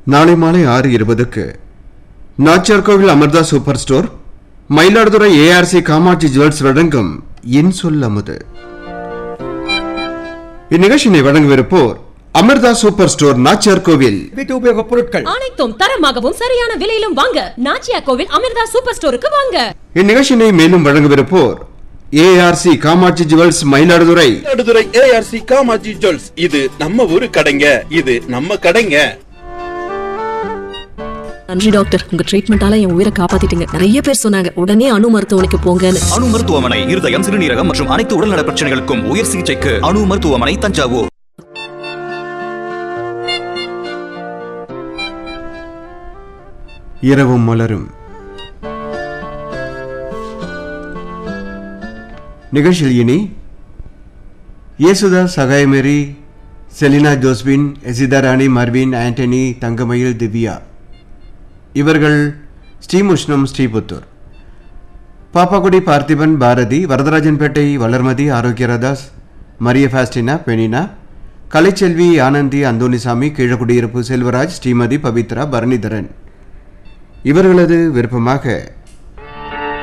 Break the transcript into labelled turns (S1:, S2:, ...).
S1: நாளை மாலை ஆறு இருபதுக்கு Nachiarkovil Amirtha super store Mayiladuthurai A R C Kamatchi jewels வழங்கும் இன்சொல் அமுது இந்நிகழ்ச்சியினை வழங்கவிருப்போர் அமிர்தா சூப்பர் ஸ்டோர் நாச்சியார்கோவில்
S2: வீட்டு உபயோகப் பொருட்கள்
S3: அனைத்தும் தரமாகவும் சரியான விலையிலும் வாங்க நாச்சியா கோவில் அமிர்தா சூப்பர் ஸ்டோருக்கு வாங்க
S1: இந்நிகழ்ச்சியினை மேலும் வழங்கவிருப்போர் A R C Kamatchi jewels Mayiladuthurai
S4: Mayiladuthurai A R C Kamatchi jewels இது நம்ம ஊரு கடைங்க இது நம்ம கடைங்க
S5: நன்றி டாக்டர் உங்க ட்ரீட்மெண்டால என் உயிரை காப்பாத்திட்டீங்க நிறைய பேர் சொன்னாங்க உடனே அணு மருத்துவமனைக்கு போங்கன்னு
S6: அணு மருத்துவமனை இருதயம் சிறுநீரகம் மற்றும் அனைத்து உடல்நல பிரச்சனைகளுக்கும் உயர் சிகிச்சைக்கு அணு மருத்துவமனை தஞ்சாவூர்
S1: இரவும் மலரும் நிகழ்ச்சியில் இனி இயேசுதாஸ் சகாயமேரி செலினா ஜோஸ்பின் எசிதா ராணி மர்வின் ஆண்டனி தங்கமயில் திவ்யா இவர்கள் ஸ்ரீமுஷ்ணம் ஸ்ரீபுத்தூர் பாப்பாக்குடி பார்த்திபன் பாரதி வரதராஜன்பேட்டை வளர்மதி ஆரோக்கியரதாஸ் மரிய ஃபாஸ்டினா பெனினா கலைச்செல்வி ஆனந்தி அந்தோனிசாமி கீழக்குடியிருப்பு செல்வராஜ் ஸ்ரீமதி பவித்ரா பரணிதரன் இவர்களது விருப்பமாக